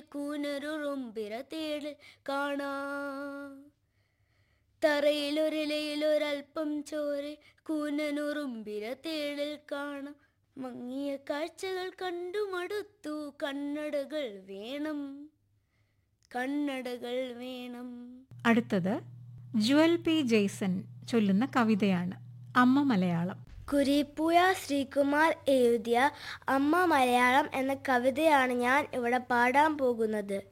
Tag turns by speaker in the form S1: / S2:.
S1: കൂനരുറുമ്പിര തേടിൽ കാണാം തറയിലൊരിലയിലൊരൽപ്പം ചോരെ കൂനനുറുമ്പിര തേടിൽ കാണാം മങ്ങിയ കാഴ്ചകൾ കണ്ടു മടുത്തു കണ്ണടകൾ വേണം കണ്ണടകൾ വേണം
S2: അടുത്തത് ജുവൽ പി ജെയ്സൺ ചൊല്ലുന്ന കവിതയാണ് അമ്മ മലയാളം
S1: കുരിപ്പുഴ ശ്രീകുമാർ എഴുതിയ അമ്മ മലയാളം എന്ന കവിതയാണ് ഞാൻ ഇവിടെ പാടാൻ പോകുന്നത്